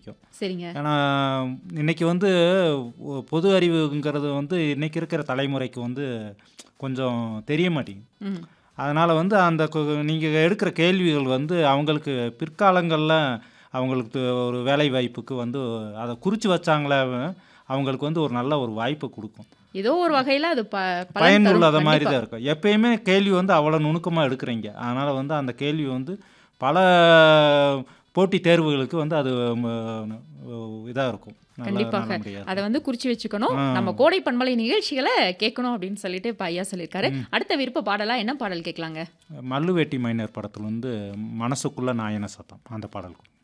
பிடிக்கும் சரிங்க ஏன்னா இன்னைக்கு வந்து ஒ- பொது அறிவுங்கிறது வந்து இன்னைக்கு இருக்கிற தலைமுறைக்கு வந்து கொஞ்சம் தெரிய மாட்டேங்குது ம் அதனால் வந்து அந்த நீங்கள் எடுக்கிற கேள்விகள் வந்து அவங்களுக்கு பிற்காலங்களில் அவங்களுக்கு ஒரு வேலை வாய்ப்புக்கு வந்து அதை குறித்து வச்சாங்களே அவங்களுக்கு வந்து ஒரு நல்ல ஒரு வாய்ப்பை கொடுக்கும் ஏதோ ஒரு வகையில அது ப பலன் தரும். பயனுள்ளத மாதிரி கண்டிப்பா. தான் இருக்கும் எப்பயுமே கேள்வி வந்து அவ்வளோ நுணுக்கமாக எடுக்கிறீங்க அதனால் வந்து அந்த கேள்வி வந்து பல போட்டித் தேர்வுகளுக்கு வந்து அது இதாக இருக்கும் நல்ல- கண்டிப்பாக நல்லபடியா இருக்கும். அதை வந்து குறிச்சு வச்சுக்கணும் ஆ. நம்ம கோடை பண்பலை நிகழ்ச்சிகளை கேட்கணும் அப்படின்னு சொல்லிட்டு இப்ப ஐயா சொல்லியிருக்காரு அடுத்த விருப்ப பாடலா என்ன பாடல் கேட்கலாங்க மல்லுவேட்டி மைனர் படத்துல வந்து மனசுக்குள்ள நாயன சத்தம் அந்த பாடல்